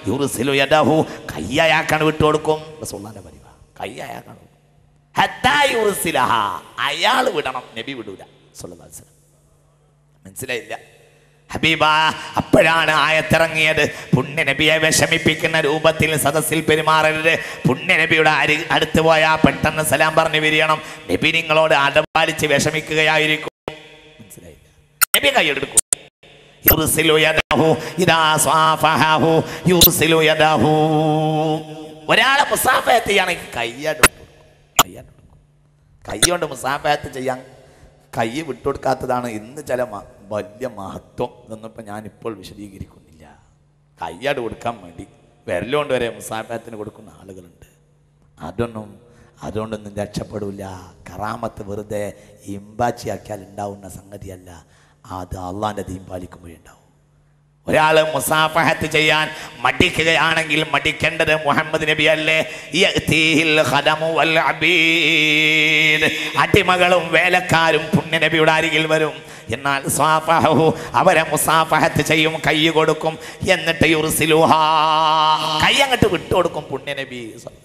യുർസിലു യദഹു കൈ അയാൾക്കാണ് വിട്ടുകൊടുക്കും റസൂലുള്ളാഹിന്റെ പരിവാ കൈ അയാൾക്കാണ് വിടും. ഹത്താ യുർസിലഹ അയാൾ വിടണം നബി വിടൂല സല്ലല്ലാഹു അലൈഹി വസല്ലം മനസ്സിലായില്ല ഹബീബ അപ്പോഴാണ് ആയത്തിറങ്ങിയത് പുണ്യ നബിയെ വിഷമിപ്പിക്കുന്ന രൂപത്തിൽ സദസ്സിൽ പെരുമാറരുത് പുണ്യ നബിയുടെ അരി അടുത്ത് പോയാൽ പെട്ടെന്ന് സലാം പറഞ്ഞു വിരിയണം നബി നിങ്ങളോട് അടപാലിച്ച് വിഷമിക്കുകയായിരിക്കും മനസ്സിലായില്ല നബി കൈയെടുക്കും യുർസിലു യദഹു ഇദാ സ്വാഫഹു യുർസിലു യദഹു ഒരാളെ മുസാഫഹത്ത് ചെയ്യുകയാണെങ്കിൽ കയ്യടുക്കും കയ്യടുക്കും കൈ കൊണ്ട് മുസാഫഹത്ത് ചെയ്യാൻ കൈ വിട്ടുകൊടുക്കാത്തതാണ് ഇന്ന് ചില മ- വലിയ മഹത്വം എന്നപ്പോൾ ഞാനിപ്പോൾ വിശദീകരിക്കുന്നില്ല കയ്യാട് കൊടുക്കാൻ വേണ്ടി വിരലുകൊണ്ട് വരെ മുസാഫഹത്തിന് കൊടുക്കുന്ന ആളുകളുണ്ട് അതൊന്നും അതുകൊണ്ടൊന്നും രക്ഷപ്പെടില്ല കറാമത്ത് വെറുതെ ഇമ്പാച്ചിയാക്കിയാൽ ഉണ്ടാവുന്ന സംഗതിയല്ല അത് അള്ളാൻ്റെ ദീൻ പാലിക്കുമ്പോഴേ ഉണ്ടാവും ഒരാൾ മുസാഫഹത്ത് ചെയ്യാൻ മടിക്കുകയാണെങ്കിൽ മടിക്കേണ്ടത് മുഹമ്മദ് നബി അല്ലേ യഅ്തീഹിൽ ഖദമു വൽ അബീദ്. അടിമകളും വേലക്കാരും പുണ്യ നബിയുടെ അരികിൽ വരും എന്നാൽ സ്വാഫഹു അവരെ മുസാഫഹത്ത് ചെയ്യും കൈ കൊടുക്കും എന്നിട്ട് യുർസിലുഹാ കൈ അങ്ങോട്ട് വിട്ടുകൊടുക്കും പുണ്യ നബി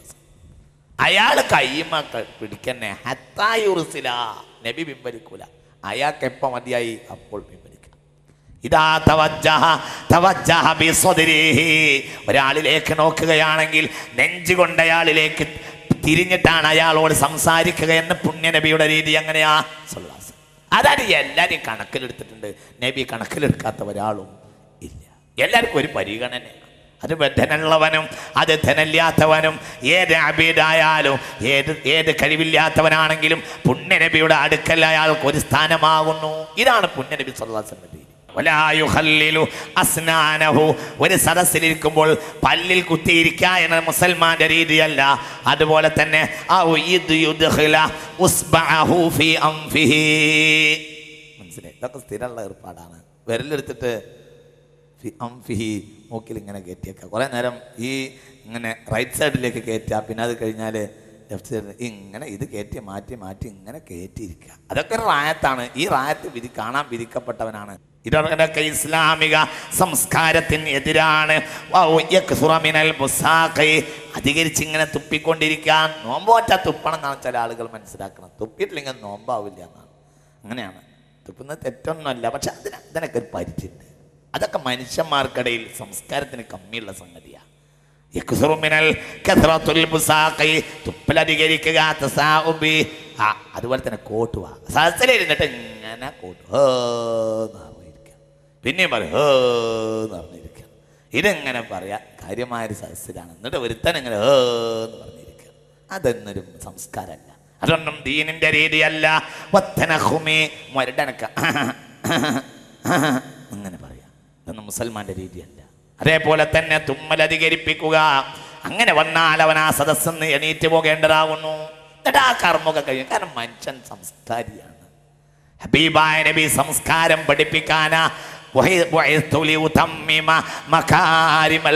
അയാൾ കൈമ പിടിക്കന്നെ ഹത്താ യുർസില നബി പിൻവലിക്കൂല അയാൾക്ക് എപ്പോൾ മതിയായി അപ്പോൾ പിൻവലിക്കാം ഇതാ തവജ്ജഹ തവജ്ജഹ ബിസ്വദ്രിഹി. ഒരാളിലേക്ക് നോക്കുകയാണെങ്കിൽ നെഞ്ച് കൊണ്ട് അയാളിലേക്ക് തിരിഞ്ഞിട്ടാണ് അയാളോട് സംസാരിക്കുക എന്ന് പുണ്യനബിയുടെ രീതി എങ്ങനെയാ സല്ലല്ലാഹു അലൈഹി വസല്ലം. അതാണ് എല്ലാവരെയും കണക്കിലെടുത്തിട്ടുണ്ട് നബി കണക്കിലെടുക്കാത്ത ഒരാളും ഇല്ല എല്ലാവർക്കും ഒരു പരിഗണന അത് ധനുള്ളവനും അത് ധനമില്ലാത്തവനും ഏത് അബീദായാലും ഏത് ഏത് കഴിവില്ലാത്തവനാണെങ്കിലും പുണ്യനബിയുടെ അടുക്കൽ അയാൾക്ക് ഒരു സ്ഥാനമാകുന്നു ഇതാണ് പുണ്യനബി സല്ലാസിന്റെ രീതി വലാ യുഖല്ലിലു അസ്നാനഹു. ഒരു സദസ്സിലിരിക്കുമ്പോൾ പല്ലിൽ കുത്തിയിരിക്കുക എന്ന മുസൽമാന്റെ രീതിയല്ല അതുപോലെ തന്നെ ഔ ഇദ് യുദ്ഖില ഉസ്ബഅഹു ഫീ അൻഫിഹി. മനസ്സിലായി ഇതൊക്കെ സ്ഥിരമുള്ള ഏർപ്പാടാണ് വിരലെടുത്തിട്ട് ഫി- അംഫിഹി മൂക്കിൽ ഇങ്ങനെ കയറ്റിയേക്കുക കുറേ നേരം ഈ ഇങ്ങനെ റൈറ്റ് സൈഡിലേക്ക് കയറ്റുക പിന്നെ അത് കഴിഞ്ഞാൽ ലെഫ്റ്റ് സൈഡിൽ ഇങ്ങനെ ഇത് കയറ്റി മാറ്റി മാറ്റി ഇങ്ങനെ കയറ്റിയിരിക്കുക അതൊക്കെ ഒരു റായത്താണ് ഈ റായത്ത് വിധി കാണാൻ വിധിക്കപ്പെട്ടവനാണ് ഇതൊക്കെ ഇസ്ലാമിക സംസ്കാരത്തിന് എതിരാണ് വൗ യക്സുറ മിനൽ ബുസാഖി. അധികരിച്ച് ഇങ്ങനെ തുപ്പിക്കൊണ്ടിരിക്കാൻ നോമ്പോറ്റ തുപ്പണം എന്നാണ് ചില ആളുകൾ മനസ്സിലാക്കണം തുപ്പിയിട്ടില്ലെങ്കിൽ നോമ്പാവില്ല എന്നാണ് അങ്ങനെയാണ് തുപ്പുന്നത് തെറ്റൊന്നുമല്ല പക്ഷെ അതിന് അതിനൊക്കെ ഒരു പരിധിയുണ്ട് അതൊക്കെ മനുഷ്യന്മാർക്കിടയിൽ സംസ്കാരത്തിന് കമ്മിയുള്ള സംഗതിയാണ് യക്സുറു മിനൽ കഥറത്തുൽ ബുസാഖി. തുപ്പലധികരിക്കുക തസാഉബി. ആ അതുപോലെ തന്നെ കോട്ടുക സഹസിലിരുന്നിട്ട് ഇങ്ങനെ കോട്ടു ഹേ എന്ന് പറഞ്ഞിരിക്കുക പിന്നെയും പറയും ഹേ എന്ന് പറഞ്ഞിരിക്കുക ഇതെങ്ങനെ പറയാ കാര്യമായൊരു സഹസിലാണ് എന്നിട്ട് ഒരുത്തൻ ഇങ്ങനെ ഹേ എന്ന് പറഞ്ഞിരിക്കുക അതൊന്നൊരു സംസ്കാരമല്ല അതൊന്നും ദീനിന്റെ രീതിയല്ല വത്തനഹുമി മരടനക്ക അങ്ങനെ പറയാം ഇതൊന്നും മുസൽമാന്റെ രീതിയല്ല അതേപോലെ തന്നെ തുമ്മൽ അധികരിപ്പിക്കുക അങ്ങനെ വന്നാൽ അവൻ ആ സദസ്സെന്ന് എണീറ്റ് പോകേണ്ടതാകുന്നു എന്നിട്ട് ആ കർമ്മമൊക്കെ കഴിയും കാരണം മനുഷ്യൻ സംസ്കാരിയാണ് ഹബീബായ നബി സംസ്കാരം പഠിപ്പിക്കാനാ വഹി- വഹിസ്തു ലിയുതമ്മിമ മകാരിമൽ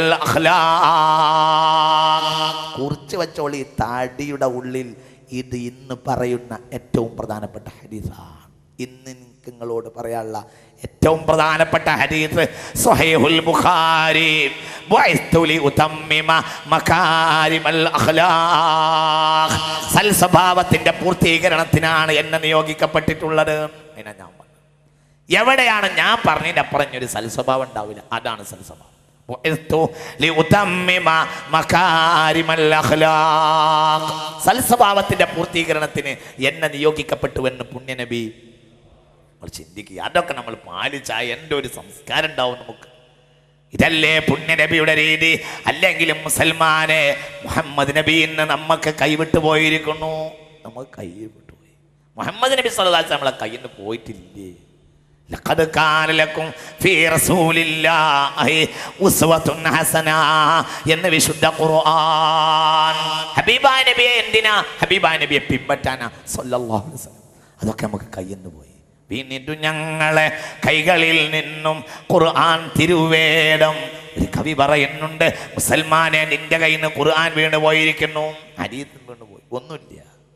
അഖ്ലാഖ്. കുറിച്ച് വെച്ചോളി താടിയുടെ ഉള്ളിൽ ഇത് ഇന്ന് പറയുന്ന ഏറ്റവും പ്രധാനപ്പെട്ട ഹദീസാണ് ഇന്ന് എനിക്ക് നിങ്ങളോട് പറയാനുള്ള ഏറ്റവും പ്രധാനപ്പെട്ട ഹദീസ് സ്വഹീഹുൽ ബുഖാരി വഹിസ്തു ലിയുതമ്മിമ മകാരിമൽ അഖ്ലാഖ്. സൽസ്വഭാവത്തിന്റെ പൂർത്തീകരണത്തിനാണ് എന്നെ നിയോഗിക്കപ്പെട്ടിട്ടുള്ളത് അതിനാ ഞാൻ പറഞ്ഞത് എവിടെയാണ് ഞാൻ പറഞ്ഞതിൻ്റെ അപ്പുറം ഒരു സൽസ്വഭാവം ഉണ്ടാവില്ല അതാണ് സൽസ്വഭാവം ബുഇസ്തു ലിഉതമ്മിമ മകാരിമൽ അഖ്ലാഖ്. സൽസ്വഭാവത്തിന്റെ പൂർത്തീകരണത്തിന് എന്നെ നിയോഗിക്കപ്പെട്ടുവെന്ന് പുണ്യനബി നമ്മൾ ചിന്തിക്കുക അതൊക്കെ നമ്മൾ പാലിച്ചാൽ എൻ്റെ ഒരു സംസ്കാരം ഉണ്ടാവും നമുക്ക് ഇതല്ലേ പുണ്യനബിയുടെ രീതി അല്ലെങ്കിലും മുസൽമാനെ മുഹമ്മദ് നബി ഇന്ന് നമുക്ക് കൈവിട്ടു പോയിരിക്കുന്നു നമുക്ക് കൈ വിട്ടുപോയി മുഹമ്മദ് നബി സല്ലല്ലാഹു നമ്മളെ കയ്യിൽ നിന്ന് പോയിട്ടില്ലേ ലഖദ് കാന ലക്കും ഫീ റസൂലില്ലാഹി ഉസ്വത്തുൻ ഹസന എന്ന് വിശുദ്ധ ഖുർആൻ ഹബീബായ നബിയെ എന്തിനാ ഹബീബായ നബിയെ പിൻപറ്റാനാ സല്ലല്ലാഹു അലൈഹി വസല്ലം അതൊക്കെ നമുക്ക് കയ്യിൽ നിന്ന് പോയി പിന്നിട്ടു ഞങ്ങളെ കൈകളിൽ നിന്നും ഖുർആൻ തിരുവേദം ഒരു കവി പറയുന്നുണ്ട് മുസൽമാനെ നിന്റെ കയ്യിൽ നിന്ന് ഖുർആൻ വീണ് പോയിരിക്കുന്നു ഹരീത്തിൽ വീണ് പോയി ഒന്നുമില്ല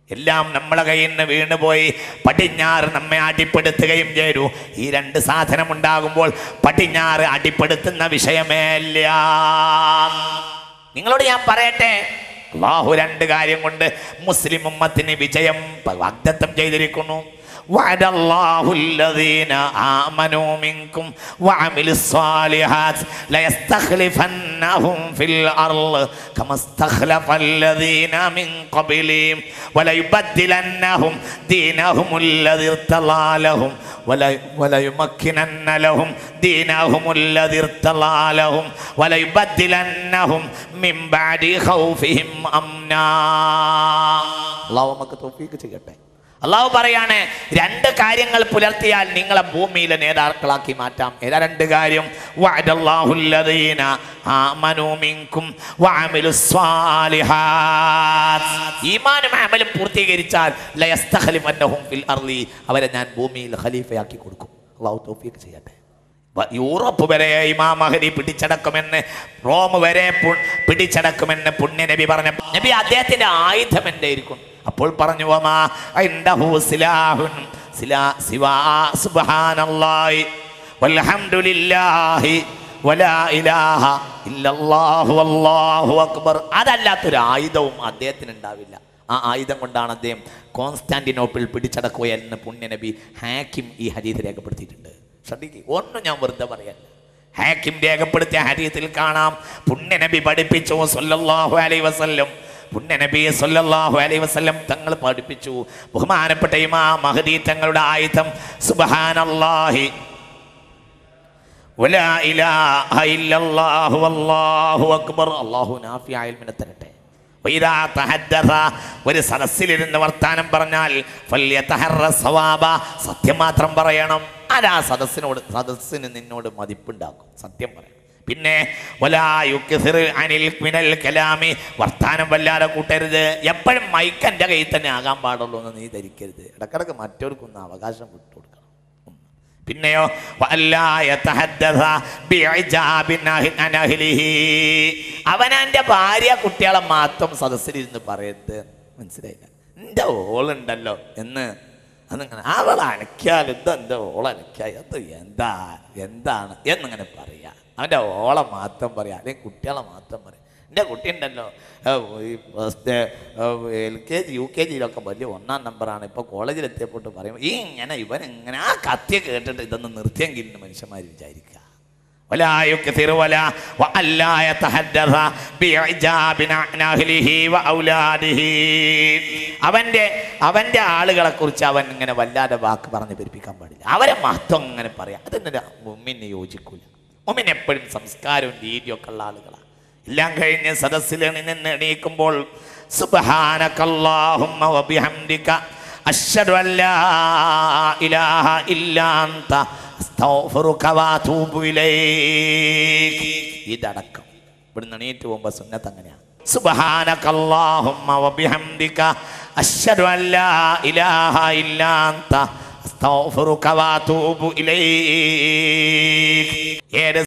എല്ലാം നമ്മളെ കയ്യിൽ നിന്ന് വീണുപോയി പടിഞ്ഞാറ് നമ്മെ അടിപ്പെടുത്തുകയും ചെയ്തു ഈ രണ്ട് സാധനം ഉണ്ടാകുമ്പോൾ പടിഞ്ഞാറ് അടിപ്പെടുത്തുന്ന വിഷയമേ ഇല്ല നിങ്ങളോട് ഞാൻ പറയട്ടെ അള്ളാഹു രണ്ട് കാര്യം കൊണ്ട് മുസ്ലിം ഉമ്മത്തിന് വിജയം വാഗ്ദത്തം ചെയ്തിരിക്കുന്നു وعد الله الذين آمنوا منكم وعملوا الصالحات ليستخلفنهم في الأرض كما استخلف الذين من قبلهم وليبدلنهم دينهم الذي ارتضى لهم ولا- وليمكنن لهم دينهم الذي ارتضى لهم وليبدلنهم من بعد خوفهم أمنا الله നമുക്ക് തൗഫീഖ് ചെയ്യട്ടെ അള്ളാഹു പറയാണ് രണ്ട് കാര്യങ്ങൾ പുലർത്തിയാൽ നിങ്ങളെ ഭൂമിയിലെ നേതാക്കളാക്കി മാറ്റാം ഏതാ രണ്ട് കാര്യം വഅദല്ലാഹുല്ലദീന ആമനൂ മിൻകും വഅമിലുസ് സ്വാലിഹാത്ത് ഈമാനും അമലും പൂർത്തീകരിച്ചാൽ ലയസ്തഖലിഫന്നഹും ഫിൽ അർളി അവരെ ഞാൻ ഭൂമിയിൽ ഖലീഫയാക്കി കൊടുക്കും അള്ളാഹു തൗഫീഖ് ചെയ്യട്ടെ വ- യൂറോപ്പ് വരെ ഇമാം മഹദി പിടിച്ചടക്കുമെന്ന് റോം വരെ പു- പിടിച്ചടക്കുമെന്ന് പുണ്യ നബി പറഞ്ഞ നബി അദ്ദേഹത്തിന്റെ ആയുധം എന്തായിരിക്കും അപ്പോൾ പറഞ്ഞു വമാ ഇൻദഹു സിലാഹുൻ സിലാ സിവാ സുബ്ഹാനല്ലാഹി വൽഹംദുലില്ലാഹി വലാ ഇലാഹ ഇല്ലല്ലാഹു വല്ലാഹു അക്ബർ അതല്ലാത്തൊരു ആയുധവും അദ്ദേഹത്തിന് ഉണ്ടാവില്ല ആ ആയുധം കൊണ്ടാണ് അദ്ദേഹം കോൺസ്റ്റാന്റിനോപ്പിൾ പിടിച്ചടക്കുകയെന്ന് പുണ്യനബി ഹാക്കിം ഈ ഹദീസ് രേഖപ്പെടുത്തിയിട്ടുണ്ട് ശ്രദ്ധിക്കുക ഒന്നും ഞാൻ വെറുതെ പറയാൻ ഹാക്കിം രേഖപ്പെടുത്തിയ ഹദീസിൽ കാണാം പുണ്യനബി പഠിപ്പിച്ചു സല്ലല്ലാഹു അലൈഹി വസല്ലം പുണ്യനബി സല്ലല്ലാഹു അലൈഹി വസല്ലം തങ്ങൾ പഠിപ്പിച്ചു ബഹുമാനപ്പെട്ട ഇമാം മഹദി തങ്ങളുടെ ആയുധം സുബ്ഹാനല്ലാഹി വലാ ഇലാഹ ഇല്ലല്ലാഹു വല്ലാഹു അക്ബർ അല്ലാഹു നാഫിയ ഇൽമിനെ തരട്ടെ വൈദാ തഹദ്ദസ ഒരു സദസ്സിലിരുന്ന് വർത്താനം പറഞ്ഞാൽ ഫല്യതഹറ സവാബ സത്യം മാത്രം പറയണം അതാ സദസ്സിനോട് സദസ്സിന് നിന്നോട് മതിപ്പുണ്ടാക്കും സത്യം പറയണം പിന്നെ വലാ യുക്സിർ അനിൽ മിനൽ കലാമി വർത്താനം വല്ലാതെ കൂട്ടരുത് എപ്പോഴും മൈക്ക് എൻ്റെ കയ്യിൽ തന്നെ ആകാൻ പാടുള്ളൂ എന്ന് നീ ധരിക്കരുത് ഇടക്കിടക്ക് മറ്റവർക്കൊന്ന് അവകാശം വിട്ടുകൊടുക്കണം പിന്നെയോ വല്ലായ തഹദ്ദസ ബിഇജാബിൻ അഹ് അൻ അഹ്ലിഹി. അവനവൻ്റെ ഭാര്യ കുട്ടികളെ മാത്രം സദസ്സിലിരുന്ന് പറയരുത് മനസ്സിലായില്ല എൻ്റെ ഓളുണ്ടല്ലോ എന്ന് എന്നിങ്ങനെ അവൾ അനക്കിയാൽ എന്താ എൻ്റെ ഓൾ അനക്കിയാൽ അത് എന്താ എന്താണ് എന്നിങ്ങനെ പറയാ അവൻ്റെ ഓളെ മാത്രം പറയാം അല്ലെങ്കിൽ കുട്ടികളെ മാത്രം പറയാം എൻ്റെ കുട്ടി ഉണ്ടല്ലോ ഈ first L K G U K ജിയിലൊക്കെ വലിയ ഒന്നാം നമ്പറാണ് ഇപ്പോൾ കോളേജിൽ എത്തിയപ്പോട്ട് പറയും ഈ ഇങ്ങനെ ഇവൻ ഇങ്ങനെ ആ കത്തിയെ കേട്ടിട്ട് ഇതൊന്ന് നിർത്തിയെങ്കിൽ എന്ന് മനുഷ്യന്മാർ വിചാരിക്കുക ولا يكثر ولا وألا يتحدث بإعجاب عن أهله وأولاده അവൻ്റെ അവൻ്റെ ആളുകളെ കുറിച്ച് അവൻ ഇങ്ങനെ വല്ലാതെ വാക്ക് പറഞ്ഞ് പെരുപ്പിക്കാൻ പാടില്ല അവരെ മഹത്വം ഇങ്ങനെ പറയാം അതൊന്നും മുമ്മിന് യോജിക്കൂല മുമ്മിന് എപ്പോഴും സംസ്കാരവും രീതിയൊക്കെ ഉള്ള ആളുകളാണ് എല്ലാം കഴിഞ്ഞ് സദസ്സിൽ നിന്ന് എണീക്കുമ്പോൾ സുബ്ഹാനകല്ലാഹുമ്മ വബിഹംദിക അഷ്ഹദു അല്ലാ ഇലാഹ ഇല്ലാ അൻത അസ്തഗ്ഫിറുക വഅതൂബു ഇലൈക് ഇതടക്കം ഇവിടുന്ന് എണീറ്റ് പോകുമ്പോൾ സുന്നത്ത് അങ്ങനെയാണ് സുബ്ഹാനകല്ലാഹുമ്മ വബിഹംദിക അഷ്ഹദു അല്ലാ ഇലാഹ ഇല്ലാ അൻത അസ്തഗ്ഫിറുക വഅതൂബു ഇലൈക് ഏത്